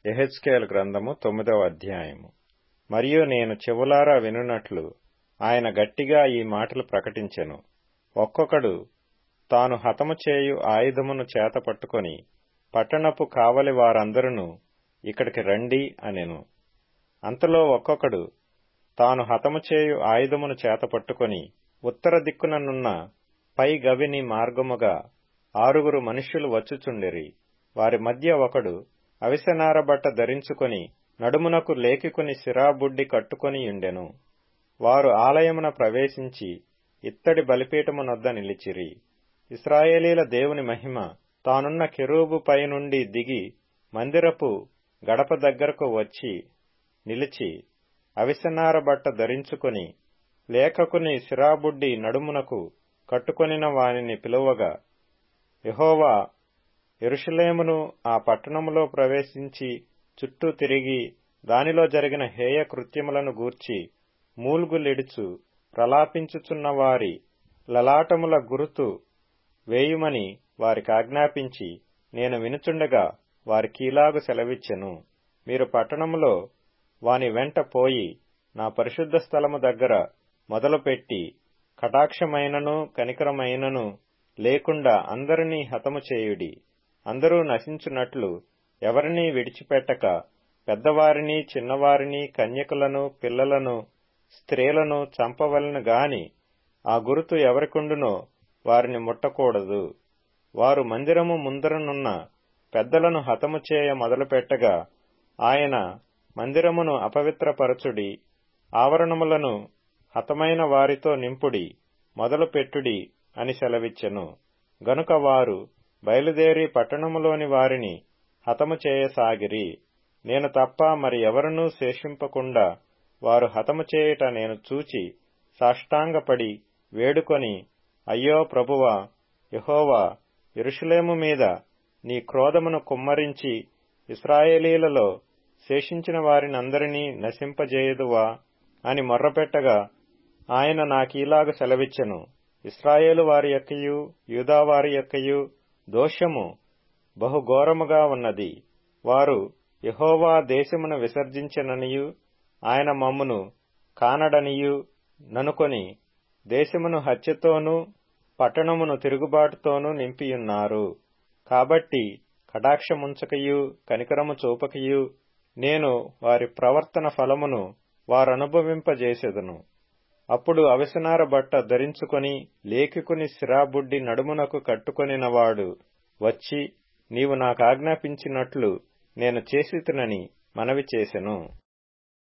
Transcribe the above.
ఎహెచ్కేల్ గ్రంథము తొమ్మిదవ అధ్యాయము మరియు నేను చెవులారా వినునట్లు ఆయన గట్టిగా ఈ మాటలు ప్రకటించెను ఒక్కొక్కడు తాను హతము చేయు ఆయుధమును చేత పట్టుకొని పట్టణపు కావలి వారందరును ఇక్కడికి రండి అనెను అంతలో ఒక్కొక్కడు తాను హతము చేయు ఆయుధమును చేత పట్టుకొని ఉత్తర దిక్కుననున్న పై గవిని మార్గముగా ఆరుగురు మనుష్యులు వచ్చుచుండిరి వారి మధ్య ఒకడు అవిసెనార బట్ట ధరించుకొని నడుమునకు లేకికొని సిరాబుడ్డి కట్టుకొని యుండెను వారు ఆలయమున ప్రవేశించి ఇత్తడి బలిపీఠమునొద్ద నిలిచిరి ఇస్రాయేలీల దేవుని మహిమ తానున్న కెరూబు పై నుండి దిగి మందిరపు గడప దగ్గరకు వచ్చి నిలిచి అవిసెనార బట్ట ధరించుకొని లేఖకుని సిరాబుడ్డి నడుమునకు కట్టుకొనిన వానిని పిలువగా యహోవా ఎరుషలేమును ఆ పట్టణములో ప్రవేశించి చుట్టూ తిరిగి దానిలో జరిగిన హేయ కృత్యములను గూర్చి మూల్గులిడుచు ప్రలాపించుచున్న వారి లలాటముల గురుతు వేయుమని వారికి ఆజ్ఞాపించి నేను వినుచుండగా వారికీలాగు సెలవిచ్చెను మీరు పట్టణములో వాని వెంట పోయి నా పరిశుద్ధ స్థలము దగ్గర మొదలుపెట్టి కటాక్షమైనను కనికరమైనను లేకుండా అందరినీ హతము చేయుడి అందరూ నశించున్నట్లు ఎవరినీ విడిచిపెట్టక పెద్దవారిని చిన్నవారిని కన్యకులను పిల్లలను స్త్రీలను చంపవలను గాని ఆ గురుతు ఎవరికుండునో వారిని ముట్టకూడదు వారు మందిరము ముందరనున్న పెద్దలను హతము చేయ మొదలుపెట్టగా ఆయన మందిరమును అపవిత్రపరచుడి ఆవరణములను హతమైన వారితో నింపుడి మొదలుపెట్టుడి అని సెలవిచ్చెను గనుక వారు బయలుదేరి పట్టణములోని వారిని హతము చేయసాగిరి నేను తప్ప మరి ఎవరనూ శేషింపకుండా వారు హతము చేయుట నేను చూచి సాష్టాంగపడి వేడుకొని అయ్యో ప్రభువా యహోవా ఎరుషులేము మీద నీ క్రోధమును కుమ్మరించి ఇస్రాయేలీలలో శేషించిన వారినందరినీ నశింపజేయదువా అని మొర్రపెట్టగా ఆయన నాకీలాగ సెలవిచ్చెను ఇస్రాయేలు వారి యొక్కయు యూదావారి యొక్కయు దోషము బహుఘోరముగా ఉన్నది వారు యహోవా దేశమును విసర్జించెననియు ఆయన మమ్మును కానడనియు ననుకొని దేశమును హత్యతోనూ పట్టణమును తిరుగుబాటుతోనూ నింపియున్నారు కాబట్టి కటాక్షముంచకయు కనికరము చూపకయు నేను వారి ప్రవర్తన ఫలమును వారనుభవింపజేసెదను అప్పుడు అవిసనార బట్ట ధరించుకొని లేఖికుని సిరాబుడ్డి నడుమునకు కట్టుకొనినవాడు వచ్చి నీవు నాకాజ్ఞాపించినట్లు నేను చేసితునని మనవి చేసెను